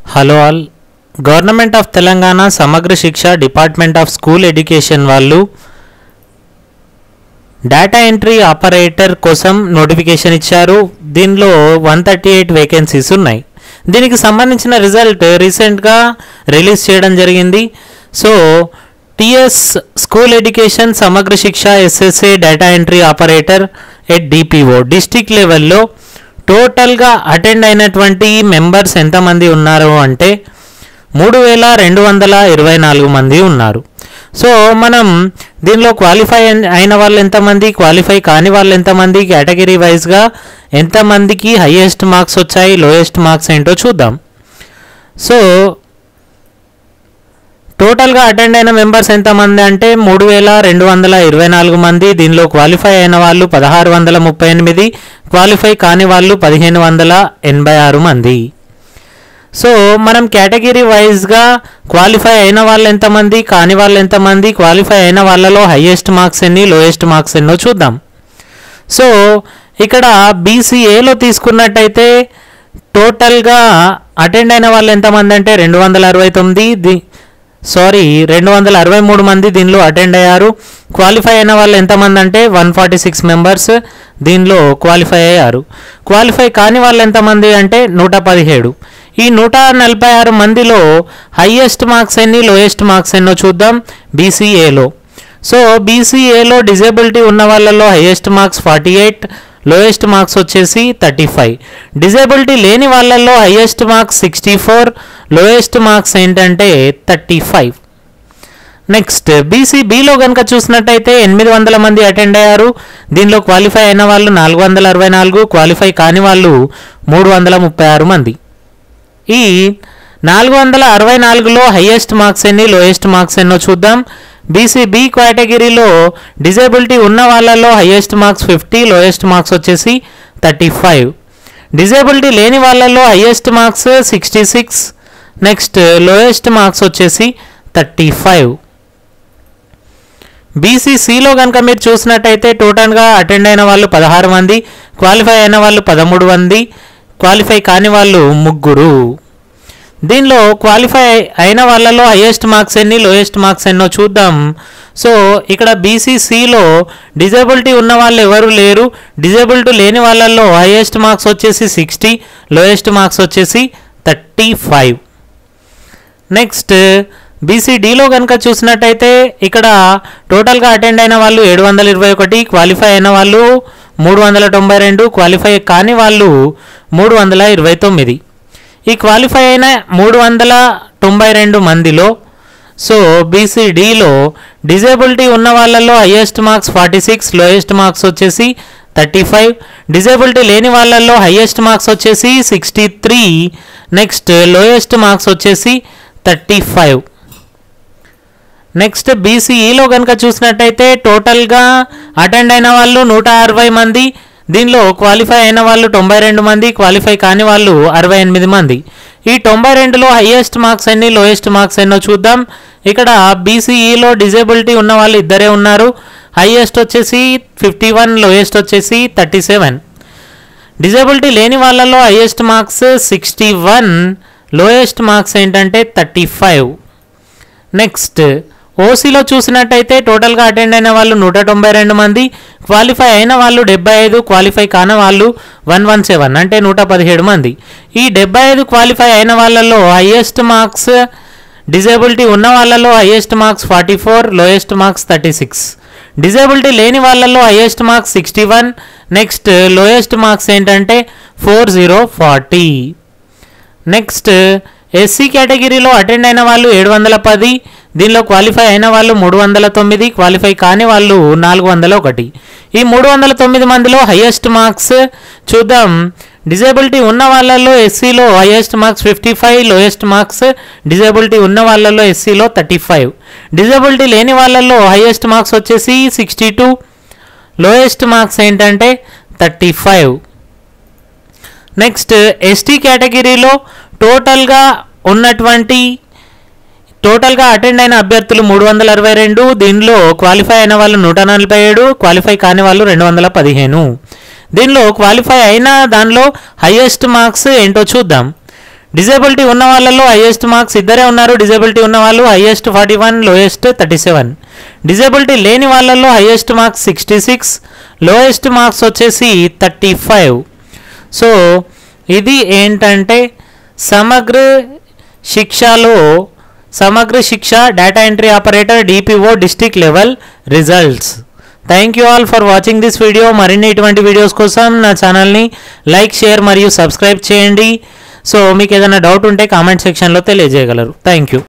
hello all government of Telangana Samagra Shiksha department of school education వాళ్ళు data entry operator కోసం notification ఇచ్చారు దీనిలో వన్ థర్టీ ఎయిట్ వేకెన్సీస్ ఉన్నాయి దీనికి సంబంధించిన రిజల్ట్ రీసెంట్గా రిలీజ్ చేయడం జరిగింది so TS school education Samagra Shiksha SSA data entry operator at DPO district లెవెల్లో టోటల్గా అటెండ్ అయినటువంటి మెంబర్స్ ఎంతమంది ఉన్నారు అంటే మూడు వేల రెండు వందల ఇరవై నాలుగు మంది ఉన్నారు సో మనం దీనిలో క్వాలిఫై అయిన వాళ్ళు ఎంతమంది క్వాలిఫై కాని వాళ్ళు ఎంతమంది కేటగిరీ వైజ్గా ఎంతమందికి హైయెస్ట్ మార్క్స్ వచ్చాయి లోయెస్ట్ మార్క్స్ ఏంటో చూద్దాం సో టోటల్గా అటెండ్ అయిన మెంబర్స్ ఎంతమంది అంటే మూడు వేల రెండు వందల ఇరవై నాలుగు మంది దీనిలో క్వాలిఫై అయిన వాళ్ళు పదహారు వందల ముప్పై ఎనిమిది క్వాలిఫై కాని వాళ్ళు పదిహేను వందల ఎనభై ఆరు మంది సో మనం కేటగిరీ వైజ్గా క్వాలిఫై అయిన వాళ్ళు ఎంతమంది కాని వాళ్ళు ఎంతమంది క్వాలిఫై అయిన వాళ్ళలో హైయెస్ట్ మార్క్స్ ఎన్ని లోయెస్ట్ మార్క్స్ ఎన్నో చూద్దాం సో ఇక్కడ బీసీఏలో తీసుకున్నట్టయితే టోటల్గా అటెండ్ అయిన వాళ్ళు ఎంతమంది అంటే రెండు వందల అరవై తొమ్మిది ది సారీ రెండు వందల అరవై మూడు మంది దీనిలో అటెండ్ అయ్యారు క్వాలిఫై అయిన వాళ్ళు ఎంతమంది అంటే వన్ ఫార్టీ సిక్స్ మెంబర్స్ దీనిలో క్వాలిఫై అయ్యారు క్వాలిఫై కాని వాళ్ళు ఎంతమంది అంటే నూట పదిహేడు ఈ నూట నలభై ఆరు మందిలో హయ్యెస్ట్ మార్క్స్ ఎన్ని లోయెస్ట్ మార్క్స్ ఎన్నో చూద్దాం బీసీఏలో సో బీసీఏలో డిజేబిలిటీ ఉన్న వాళ్ళలో highest marks forty eight lowest marks వచ్చేసి థర్టీ ఫైవ్ డిజేబిలిటీ లేని వాళ్ళల్లో highest marks sixty four lowest marks ఏంటంటే థర్టీ ఫైవ్ నెక్స్ట్ బీసీబీలో కనుక చూసినట్టయితే ఎనిమిది వందల మంది అటెండ్ అయ్యారు దీనిలో క్వాలిఫై అయిన వాళ్ళు నాలుగు వందల అరవై నాలుగు క్వాలిఫై కాని వాళ్ళు మూడు వందల ముప్పై ఆరు మంది ఈ నాలుగు వందల అరవై నాలుగులో హైయెస్ట్ మార్క్స్ ఎన్ని లోయెస్ట్ మార్క్స్ ఎన్నో చూద్దాం బీసీబీ కేటగిరీలో డిజేబిలిటీ ఉన్న వాళ్ళలో highest marks fifty lowest marks వచ్చేసి థర్టీ ఫైవ్ డిజేబిలిటీ లేని వాళ్ళలో highest marks sixty six next lowest marks వచ్చేసి థర్టీ ఫైవ్ బీసీసీలో కనుక మీరు చూసినట్టయితే టోటల్గా అటెండ్ అయిన వాళ్ళు పదహారు మంది క్వాలిఫై అయిన వాళ్ళు పదమూడు మంది క్వాలిఫై కాని వాళ్ళు ముగ్గురు దీనిలో క్వాలిఫై అయిన వాళ్ళలో హైయెస్ట్ మార్క్స్ ఎన్ని లోయెస్ట్ మార్క్స్ ఎన్నో చూద్దాం సో ఇక్కడ బీసీసీలో డిజేబిలిటీ ఉన్న వాళ్ళు ఎవరు లేరు డిజేబిలిటీ లేని వాళ్ళల్లో హైయెస్ట్ మార్క్స్ వచ్చేసి సిక్స్టీ లోయెస్ట్ మార్క్స్ వచ్చేసి థర్టీ ఫైవ్ నెక్స్ట్ బీసీడీలో కనుక చూసినట్టయితే ఇక్కడ టోటల్గా అటెండ్ అయిన వాళ్ళు ఏడు వందల ఇరవై ఒకటి క్వాలిఫై అయిన వాళ్ళు మూడు వందల తొంభై రెండు క్వాలిఫై కాని వాళ్ళు మూడు వందల ఇరవై తొమ్మిది ఈ క్వాలిఫై అయిన మూడు వందల తొంభై రెండు మందిలో సో బీసీడీలో డిజేబిలిటీ ఉన్న వాళ్ళల్లో highest marks forty six lowest marks వచ్చేసి థర్టీ ఫైవ్ డిజేబిలిటీ లేని వాళ్ళల్లో హైయెస్ట్ మార్క్స్ వచ్చేసి sixty three next lowest marks వచ్చేసి థర్టీ ఫైవ్ నెక్స్ట్ బీసీఈలో కనుక చూసినట్టయితే టోటల్గా అటెండ్ అయిన వాళ్ళు నూట అరవై మంది దీనిలో క్వాలిఫై అయిన వాళ్ళు తొంభై రెండు మంది క్వాలిఫై కాని వాళ్ళు అరవై ఎనిమిది మంది ఈ తొంభై రెండులో హైయెస్ట్ మార్క్స్ ఎన్ని లోయెస్ట్ మార్క్స్ ఎన్నో చూద్దాం ఇక్కడ బీసీఈలో డిజేబిలిటీ ఉన్న వాళ్ళు ఇద్దరే ఉన్నారు హైయెస్ట్ వచ్చేసి ఫిఫ్టీ వన్ లోయెస్ట్ వచ్చేసి థర్టీ సెవెన్ డిజేబిలిటీ లేని వాళ్ళలో highest marks sixty one lowest marks ఏంటంటే థర్టీ ఫైవ్ నెక్స్ట్ ఓసీలో చూసినట్టయితే టోటల్గా అటెండ్ అయిన వాళ్ళు నూట తొంభై రెండు మంది క్వాలిఫై అయిన వాళ్ళు డెబ్బై ఐదు క్వాలిఫై కాని వాళ్ళు వన్ వన్ సెవెన్ అంటే నూట పదిహేడు మంది ఈ డెబ్బై ఐదు క్వాలిఫై అయిన వాళ్ళలో హైయెస్ట్ మార్క్స్ డిజేబిలిటీ ఉన్న వాళ్ళలో highest marks forty four lowest marks thirty six disability లేని వాళ్ళలో highest marks sixty one next lowest marks ఏంటంటే four zero forty next SC కేటగిరీలో అటెండ్ అయిన వాళ్ళు ఏడు వందల పది దీనిలో క్వాలిఫై అయిన వాళ్ళు మూడు వందల తొమ్మిది క్వాలిఫై కాని వాళ్ళు నాలుగు వందల ఒకటి ఈ మూడు వందల తొమ్మిది మందిలో హైయెస్ట్ మార్క్స్ చూద్దాం డిజేబిలిటీ ఉన్న వాళ్ళల్లో ఎస్సీలో highest marks fifty five lowest marks disability ఉన్న వాళ్ళల్లో ఎస్సీలో థర్టీ ఫైవ్ డిజేబిలిటీ లేని వాళ్ళల్లో హైయెస్ట్ మార్క్స్ వచ్చేసి సిక్స్టీ టూ లోయెస్ట్ మార్క్స్ ఏంటంటే థర్టీ ఫైవ్ నెక్స్ట్ ఎస్టీ కేటగిరీలో టోటల్గా ఉన్నటువంటి టోటల్గా అటెండ్ అయిన అభ్యర్థులు మూడు వందల అరవై రెండు దీనిలో క్వాలిఫై అయిన వాళ్ళు నూట నలభై ఏడు క్వాలిఫై కాని వాళ్ళు రెండు వందల పదిహేను దీనిలో క్వాలిఫై అయిన దానిలో హైయెస్ట్ మార్క్స్ ఏంటో చూద్దాం డిజేబిలిటీ ఉన్న వాళ్ళలో హైయెస్ట్ మార్క్స్ ఇద్దరే ఉన్నారు డిజేబిలిటీ ఉన్న వాళ్ళు highest forty one lowest thirty seven disability లేని వాళ్ళల్లో highest marks sixty six lowest marks వచ్చేసి థర్టీ ఫైవ్ సో ఇది ఏంటంటే సమగ్ర శిక్షలో Samagra Shiksha data entry operator DPO district level results thank you all for watching this video మరిన్ని ఇటువంటి వీడియోస్ కోసం నా ఛానల్ని లైక్ షేర్ మరియు సబ్స్క్రైబ్ చేయండి సో మీకు ఏదైనా డౌట్ ఉంటే కామెంట్ సెక్షన్లో తెలియజేయగలరు థ్యాంక్ యూ